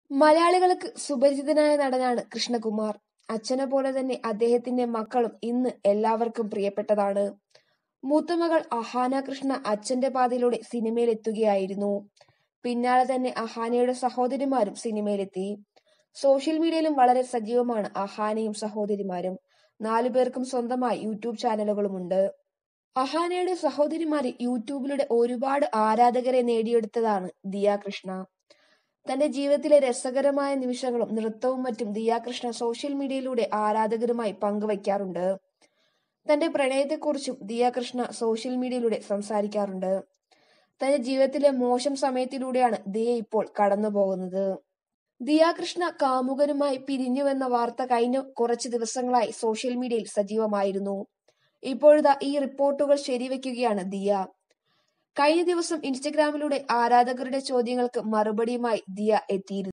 മലയാളികൾക്ക് സുപരിചിതനായ നടനാണ് കൃഷ്ണകുമാർ. അച്ഛനെപ്പോലെ തന്നെ അദ്ദേഹത്തിന്റെ മക്കളും ഇന്ന് എല്ലാവർക്കും പ്രിയപ്പെട്ടതാണ്. മൂത്തമകൾ അഹാന കൃഷ്ണ അച്ഛന്റെ പാതയിലൂടെ സിനിമയിലെത്തുകയായിരുന്നു. പിന്നാലെ തന്നെ അഹാനയുടെ സഹോദരിമാരും സിനിമയിലെത്തി. സോഷ്യൽ മീഡിയയിലും വളരെ സജീവമാണ് അഹാനയും സഹോദരിമാരും. നാലുപേർക്കും സ്വന്തമായി യൂട്യൂബ് ചാനലുകളുമുണ്ട്. അഹാനയുടെ സഹോദരിമാരിൽ യൂട്യൂബിലൂടെ ഒരുപാട് ആരാധകരെ നേടിയെടുത്തതാണ് ദിയ കൃഷ്ണ. തന്റെ ജീവിതത്തിലെ രസകരമായ നിമിഷങ്ങളും നൃത്തവും മറ്റും ദിയ കൃഷ്ണ സോഷ്യൽ മീഡിയയിലൂടെ ആരാധകരുമായി പങ്കുവയ്ക്കാറുണ്ട്. തന്റെ പ്രണയത്തെക്കുറിച്ചും ദിയ കൃഷ്ണ സോഷ്യൽ മീഡിയയിലൂടെ സംസാരിക്കാറുണ്ട്. തന്റെ ജീവിതത്തിലെ മോശം സമയത്തിലൂടെയാണ് ദിയ ഇപ്പോൾ കടന്നുപോകുന്നത്. ദിയ കൃഷ്ണ കാമുകനുമായി പിരിഞ്ഞുവെന്ന വാർത്ത കഴിഞ്ഞ കുറച്ച് ദിവസങ്ങളായി സോഷ്യൽ മീഡിയയിൽ സജീവമായിരുന്നു. ഇപ്പോഴിതാ ഈ റിപ്പോർട്ടുകൾ ശരിവയ്ക്കുകയാണ് ദിയ. കഴിഞ്ഞ ദിവസം ഇൻസ്റ്റഗ്രാമിലൂടെ ആരാധകരുടെ ചോദ്യങ്ങൾക്ക് മറുപടിയുമായി ദിയ എത്തിയിരുന്നു.